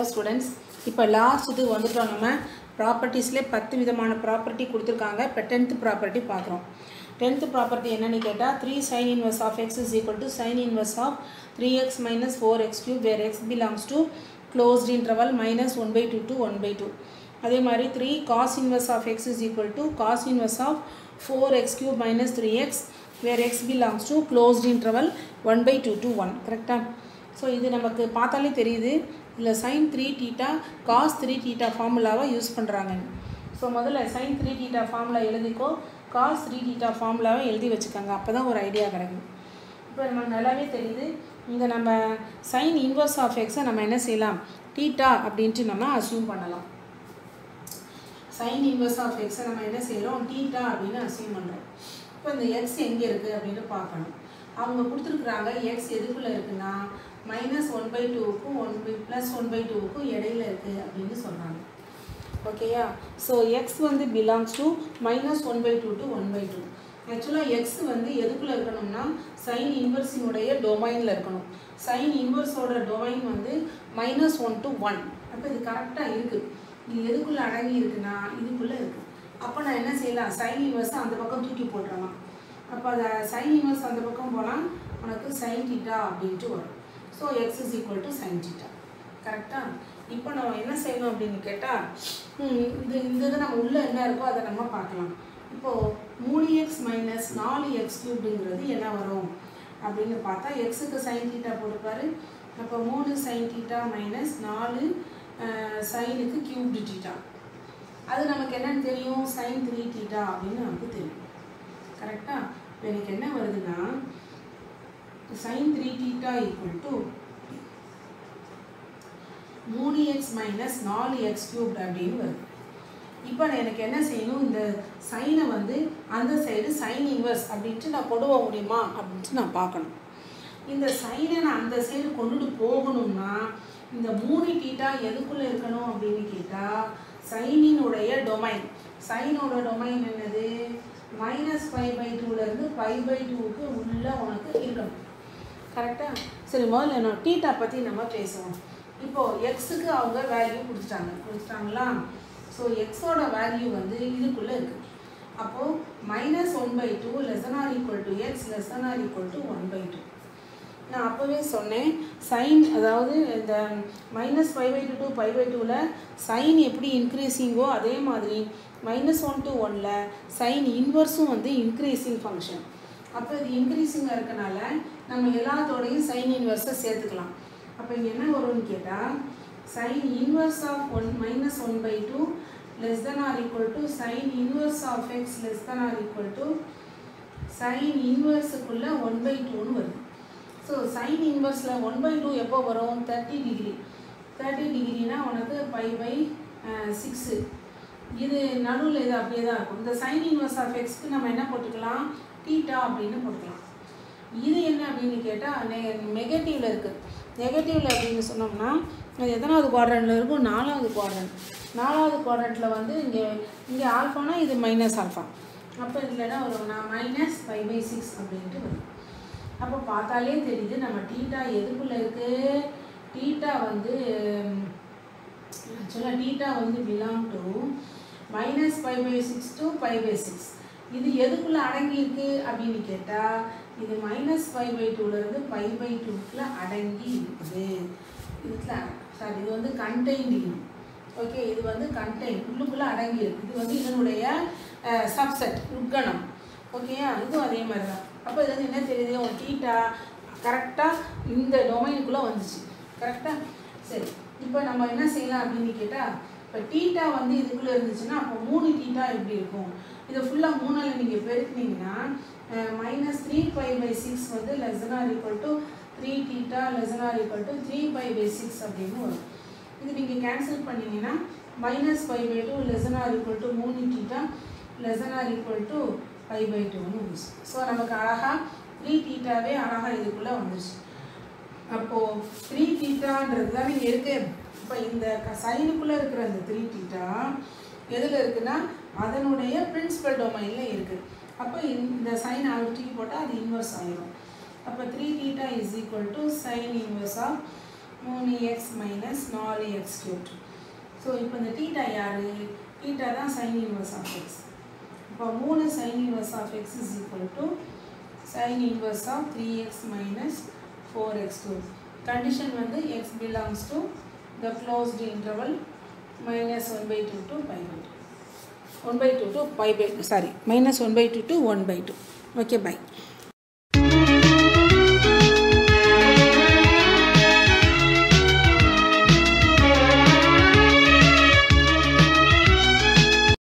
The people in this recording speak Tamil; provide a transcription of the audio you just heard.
ஸ்டூடெண்ட்ஸ் இப்போ லாஸ்ட் வந்துட்டோம் நம்ம ப்ராப்பர்ட்டிஸ்லேயே பத்து விதமான ப்ராப்பர்ட்டி கொடுத்துருக்காங்க இப்போ டென்த்து ப்ராப்பர்ட்டி பார்க்குறோம் டென்த்து ப்ராப்பர்ட்டி என்னன்னு கேட்டால் three sine inverse of x is equal to sine inverse of three x minus four x cube where x belongs to closed interval minus one by two to one by two அதே மாதிரி three cos inverse of x is equal to cos inverse of four x cube minus three x where x belongs to closed interval one by two to one கரெக்டாக ஸோ இது நமக்கு பார்த்தாலே தெரியுது இல்லை sine three theta cos three theta ஃபார்முலாவை யூஸ் பண்ணுறாங்க ஸோ முதல்ல சைன் த்ரீ டீட்டா ஃபார்முலா எழுதிக்கோ காஸ் த்ரீ டீட்டா ஃபார்முலாவை எழுதி வச்சுக்கோங்க அப்போ தான் ஒரு ஐடியா கிடைக்கும் இப்போ நமக்கு நல்லாவே தெரியுது இந்த நம்ம சைன் இன்வர்ஸ் ஆஃப் எக்ஸை நம்ம என்ன செய்யலாம் டீட்டா அப்படின்ட்டு நம்ம அசியூம் பண்ணலாம் சைன் இன்வர்ஸ் ஆஃப் எக்ஸை நம்ம என்ன செய்கிறோம் டீட்டா அப்படின்னு அசியூம் பண்ணுறோம் இப்போ இந்த எக்ஸ் எங்கே இருக்குது அப்படின்னு பார்க்கணும் அவங்க கொடுத்துருக்குறாங்க எக்ஸ் எதுக்குள்ளே இருக்குன்னா மைனஸ் ஒன் பை டூவுக்கும் one by plus one by டூவுக்கும் இடையில இருக்குது அப்படின்னு சொல்கிறாங்க ஓகேயா ஸோ எக்ஸ் வந்து belongs to minus one by two to one by two ஆக்சுவலாக எக்ஸ் வந்து எதுக்குள்ளே இருக்கணும்னா சைன் இன்வர்ஸினுடைய டொமைனில் இருக்கணும் சைன் இன்வர்ஸோட டொமைன் வந்து மைனஸ் ஒன் டு ஒன் அப்போ இது கரெக்டாக இருக்குது இது எதுக்குள்ளே அடங்கி இருக்குன்னா இதுக்குள்ளே இருக்குது அப்போ நான் என்ன செய்யலாம் சைன் இன்வர்ஸை அந்த பக்கம் தூக்கி போட்டுறலாம் அப்போ அதை சைன் இன்வர்ஸ் அந்த பக்கம் போனால் உனக்கு சைன் டீட்டா அப்படின்ட்டு வரும் so x is equal to sine theta கரெக்டாக இப்போ நம்ம என்ன செய்யணும் அப்படின்னு கேட்டால் இது இந்த இது நம்ம உள்ளே என்ன இருக்கோ அதை நம்ம பார்க்கலாம் இப்போது மூணு எக்ஸ் மைனஸ் நாலு எக்ஸ் கியூப்டுங்கிறது என்ன வரும் அப்படின்னு பார்த்தா எக்ஸுக்கு சைன் டீட்டா போட்டுப்பாரு அப்போ மூணு சைன் டீட்டா மைனஸ் நாலு சைனுக்கு கியூப்டு டீட்டா அது நமக்கு என்னன்னு தெரியும் சைன் த்ரீ டீட்டா அப்படின்னு நமக்கு தெரியும் கரெக்டாக இப்போ எனக்கு என்ன வருதுன்னா sine three theta equal to மூணு எக்ஸ் மைனஸ் நாலு எக்ஸ் கியூப்ட் அப்படின்னு வருது இப்போ நான் எனக்கு என்ன செய்யணும் இந்த சைனை வந்து அந்த சைடு சைன் இன்வர்ஸ் அப்படின்ட்டு நான் கொண்டு போக முடியுமா அப்படின்ட்டு நான் பார்க்கணும் இந்த சைனை நான் அந்த சைடு கொண்டுட்டு போகணும்னா இந்த மூணு டீட்டா எதுக்குள்ளே இருக்கணும் அப்படின்னு கேட்டால் சைனினுடைய டொமைன் சைனோட டொமைன் என்னது மைனஸ் ஃபைவ் பை டூலேருந்து ஃபைவ் பை டூவுக்கு உள்ளே உனக்கு இருக்கணும் கரெக்டாக சரி முதல்ல நான் டீட்டா பற்றி நம்ம பேசுவோம் இப்போது எக்ஸுக்கு அவங்க வேல்யூ கொடுத்துட்டாங்க கொடுத்துட்டாங்களா ஸோ எக்ஸோட வேல்யூ வந்து இதுக்குள்ளே இருக்குது அப்போது minus one by two less than or equal to x less than or equal to one by two நான் அப்போவே சொன்னேன் சைன் அதாவது இந்த minus five by two to five by டூவில் சைன் எப்படி இன்க்ரீஸிங்கோ அதே மாதிரி மைனஸ் ஒன் டு ஒனில் சைன் இன்வர்ஸும் வந்து இன்க்ரீஸிங் ஃபங்க்ஷன் அப்போ இது இன்க்ரீஸிங்காக இருக்கனால நம்ம எல்லாத்தோடையும் சைன் இன்வர்ஸை சேர்த்துக்கலாம் அப்போ இங்கே என்ன வரும்னு கேட்டால் sine inverse of one minus one by two less than or equal to sine inverse of x less than or equal to sine இன்வர்ஸுக்குள்ளே ஒன் பை டூன்னு வருது ஸோ சைன் இன்வர்ஸில் ஒன் பை டூ எப்போ வரும் தேர்ட்டி டிகிரி தேர்ட்டி டிகிரினா உனக்கு ஃபைவ் பை சிக்ஸு இது நடுவில் இது அப்படியே தான் இருக்கும் இந்த சைன் இன்வர்ஸ் ஆஃப் எக்ஸ்க்கு நம்ம என்ன போட்டுக்கலாம் டீட்டா அப்படின்னு போட்டுக்கலாம் இது என்ன அப்படின்னு கேட்டால் நெ நெகட்டிவில் இருக்குது நெகட்டிவில் அப்படின்னு சொன்னோம்னா அது எத்தனாவது குவாட்ரண்ட்டில் இருக்கும் நாலாவது குவாட்ரண்ட் நாலாவது குவாட்ரண்ட்டில் வந்து இங்கே இங்கே ஆல்ஃபானா இது மைனஸ் ஆல்ஃபா அப்போ இதில் என்ன வரும்னா மைனஸ் ஃபைவ் பை சிக்ஸ் அப்படின்ட்டு வரும் அப்போ பார்த்தாலே தெரியுது நம்ம டீட்டா எதுக்குள்ளே இருக்குது டீட்டா வந்து ஆக்சுவலாக டீட்டா வந்து belong to minus five by six to five by six இது எதுக்குள்ளே அடங்கியிருக்கு அப்படின்னு கேட்டால் இது மைனஸ் ஃபைவ் பை டூலேருந்து ஃபைவ் பை டூக்குள்ளே அடங்கி இருக்குது இதுல சாரி இது வந்து கண்டெய்ன்டு ஓகே இது வந்து கண்டெயின் உள்ளுக்குள்ளே அடங்கி இருக்கு இது வந்து இதனுடைய சப்செட் உட்கணம் ஓகேயா இதுவும் அதே மாதிரி தான் அப்போ இது வந்து என்ன தெரியுது ஒரு டீட்டா கரெக்டாக இந்த டொமைனுக்குள்ளே வந்துச்சு கரெக்டாக சரி இப்போ நம்ம என்ன செய்யலாம் அப்படின்னு கேட்டால் இப்போ டீட்டா வந்து இதுக்குள்ளே இருந்துச்சுன்னா அப்போ மூணு டீட்டா எப்படி இருக்கும் இதை ஃபுல்லாக மூணால் நீங்கள் பெருக்குனீங்கன்னா minus three five by six வந்து less than or equal to three theta less than or equal to three five by six அப்படின்னு வரும் இது நீங்கள் கேன்சல் பண்ணிங்கன்னா minus five by two less than or equal to மூணு theta less than or equal to five by டூன்னு வந்துச்சு ஸோ நமக்கு அழகாக த்ரீ டீட்டாவே அழகாக இதுக்குள்ளே வந்துச்சு அப்போது த்ரீ டீட்டான்றது தான் நீங்கள் இருக்கு இப்போ இந்த சைனுக்குள்ளே இருக்கிற இந்த த்ரீ டீட்டா எதில் இருக்குன்னா அதனுடைய பிரின்சிபல் டொமைனில் இருக்குது அப்போ இந்த சைன் அழுத்தி போட்டால் அது இன்வர்ஸ் ஆயிரும் அப்போ three theta is equal to sine inverse of மூணு எக்ஸ் மைனஸ் நாலு எக்ஸ் கியூப் ஸோ இப்போ இந்த டீட்டா யார் டீட்டா தான் சைன் இன்வர்ஸ் ஆஃப் எக்ஸ் இப்போ மூணு sine inverse of x is equal to sine inverse of three x minus four x cube condition வந்து x belongs to the closed interval minus one by two to by by two one by two to by by sorry minus one by two to one by two okay by